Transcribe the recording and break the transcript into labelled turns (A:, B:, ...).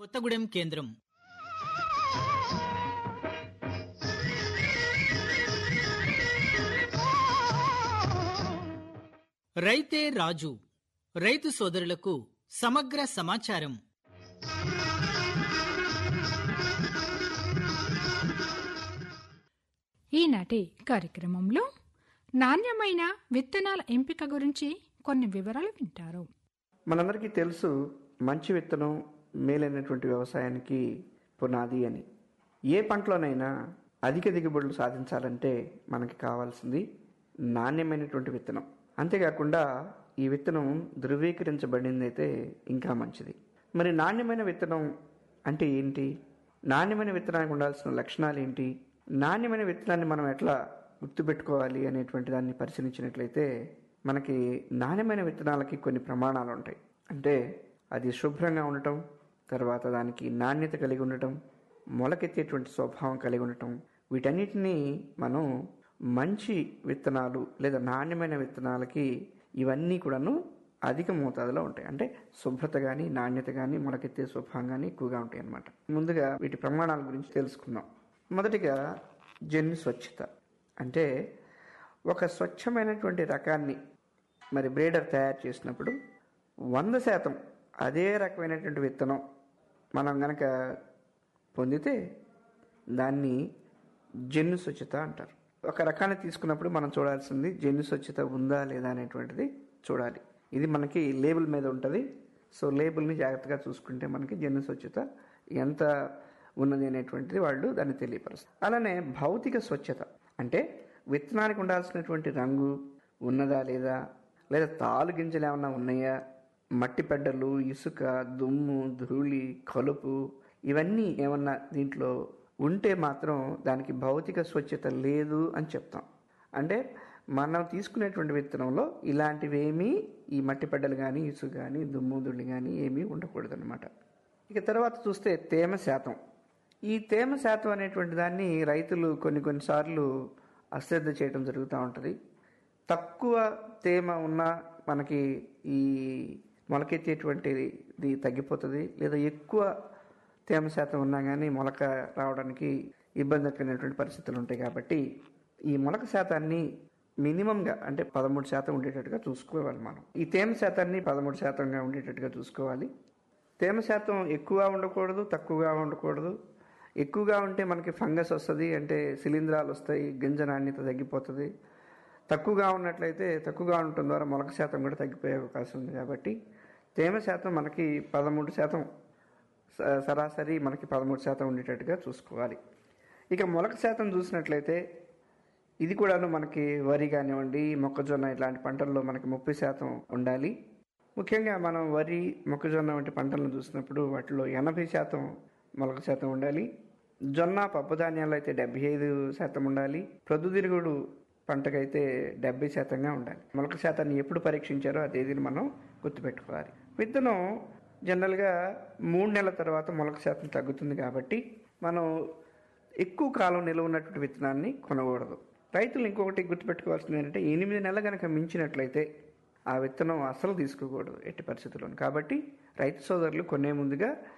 A: కొత్తగూడెం కేంద్రం రైతే రాజు రైతు సోదరులకు సమగ్ర సమాచారం
B: ఈనాటి కార్యక్రమంలో నాణ్యమైన విత్తనాల ఎంపిక గురించి కొన్ని వివరాలు వింటారు
C: మనందరికీ తెలుసు మంచి విత్తనం మేలైనటువంటి వ్యవసాయానికి పునాది అని ఏ పంటలోనైనా అధిక దిగుబడులు సాధించాలంటే మనకి కావాల్సింది నాణ్యమైనటువంటి విత్తనం అంతేకాకుండా ఈ విత్తనం ధృవీకరించబడింది అయితే ఇంకా మంచిది మరి నాణ్యమైన విత్తనం అంటే ఏంటి నాణ్యమైన విత్తనానికి ఉండాల్సిన లక్షణాలు ఏంటి నాణ్యమైన విత్తనాన్ని మనం ఎట్లా గుర్తుపెట్టుకోవాలి అనేటువంటి దాన్ని పరిశీలించినట్లయితే మనకి నాణ్యమైన విత్తనాలకి కొన్ని ప్రమాణాలు ఉంటాయి అంటే అది శుభ్రంగా ఉండటం తర్వాత దానికి నాణ్యత కలిగి ఉండటం మొలకెత్తేటువంటి స్వభావం కలిగి ఉండటం వీటన్నిటినీ మనం మంచి విత్తనాలు లేదా నాణ్యమైన విత్తనాలకి ఇవన్నీ కూడాను అధిక మోతాదులో ఉంటాయి అంటే శుభ్రత కానీ నాణ్యత కానీ మొలకెత్తే స్వభావం కానీ ఎక్కువగా ఉంటాయి అన్నమాట ముందుగా వీటి ప్రమాణాల గురించి తెలుసుకుందాం మొదటిగా జన్యు స్వచ్ఛత అంటే ఒక స్వచ్ఛమైనటువంటి రకాన్ని మరి బ్రీడర్ తయారు చేసినప్పుడు వంద శాతం అదే రకమైనటువంటి విత్తనం మనం గనక పొందితే దాన్ని జన్యు స్వచ్ఛత అంటారు ఒక రకాన్ని తీసుకున్నప్పుడు మనం చూడాల్సింది జన్యు స్వచ్ఛత ఉందా లేదా అనేటువంటిది చూడాలి ఇది మనకి లేబుల్ మీద ఉంటుంది సో లేబుల్ని జాగ్రత్తగా చూసుకుంటే మనకి జన్యు స్వచ్ఛత ఎంత ఉన్నది అనేటువంటిది వాళ్ళు దాన్ని తెలియపరుస్తారు అలానే భౌతిక స్వచ్ఛత అంటే విత్తనానికి ఉండాల్సినటువంటి రంగు ఉన్నదా లేదా లేదా తాలు గింజలు ఏమన్నా ఉన్నాయా మట్టి పెడ్డలు ఇసుక దుమ్ము ధూళి కలుపు ఇవన్నీ ఏమన్నా దీంట్లో ఉంటే మాత్రం దానికి భౌతిక స్వచ్ఛత లేదు అని చెప్తాం అంటే మనం తీసుకునేటువంటి విత్తనంలో ఇలాంటివేమీ ఈ మట్టి పెడ్డలు కానీ ఇసుక కానీ దుమ్ము ధూళి కానీ ఏమీ ఉండకూడదు అనమాట ఇక తర్వాత చూస్తే తేమ శాతం ఈ తేమ శాతం అనేటువంటి దాన్ని రైతులు కొన్ని కొన్నిసార్లు అశ్రద్ధ చేయడం జరుగుతూ ఉంటుంది తక్కువ తేమ ఉన్న మనకి ఈ మొలకెత్తేటువంటిది తగ్గిపోతుంది లేదా ఎక్కువ తేమ శాతం ఉన్నా కానీ మొలక రావడానికి ఇబ్బందికరమైనటువంటి పరిస్థితులు ఉంటాయి కాబట్టి ఈ మొలక శాతాన్ని మినిమంగా అంటే పదమూడు శాతం ఉండేటట్టుగా చూసుకోవాలి మనం ఈ తేమ శాతాన్ని పదమూడు శాతంగా ఉండేటట్టుగా చూసుకోవాలి తేమ శాతం ఎక్కువ ఉండకూడదు తక్కువగా ఉండకూడదు ఎక్కువగా ఉంటే మనకి ఫంగస్ వస్తుంది అంటే శిలీంధ్రాలు వస్తాయి గింజ నాణ్యత తగ్గిపోతుంది తక్కువగా ఉన్నట్లయితే తక్కువగా ఉండటం ద్వారా మొలక శాతం కూడా తగ్గిపోయే అవకాశం ఉంది కాబట్టి తేమ శాతం మనకి పదమూడు శాతం స- సరాసరి మనకి పదమూడు శాతం ఉండేటట్టుగా చూసుకోవాలి ఇక మొలక శాతం చూసినట్లయితే ఇది కూడాను మనకి వరి కానివ్వండి మొక్కజొన్న ఇలాంటి పంటల్లో మనకి ముప్పై శాతం ఉండాలి ముఖ్యంగా మనం వరి మొక్కజొన్న వంటి పంటలను చూసినప్పుడు వాటిలో ఎనభై శాతం మొలక శాతం ఉండాలి జొన్న పప్పుధాన్యాలు అయితే డెబ్బై ఐదు శాతం ఉండాలి ప్రొద్దుతిరుగుడు పంటకైతే డెబ్బై శాతంగా ఉండాలి మొలక శాతాన్ని ఎప్పుడు పరీక్షించారో ఆ తేదీని మనం గుర్తుపెట్టుకోవాలి విత్తనం జనరల్గా మూడు నెలల తర్వాత మొలక శాతం తగ్గుతుంది కాబట్టి మనం ఎక్కువ కాలం నిల్వ ఉన్నటువంటి విత్తనాన్ని కొనకూడదు రైతులు ఇంకొకటి గుర్తుపెట్టుకోవాల్సింది ఏంటంటే ఎనిమిది నెలలు కనుక మించినట్లయితే ఆ విత్తనం అసలు తీసుకోకూడదు ఎట్టి పరిస్థితుల్లో కాబట్టి రైతు సోదరులు కొనే ముందుగా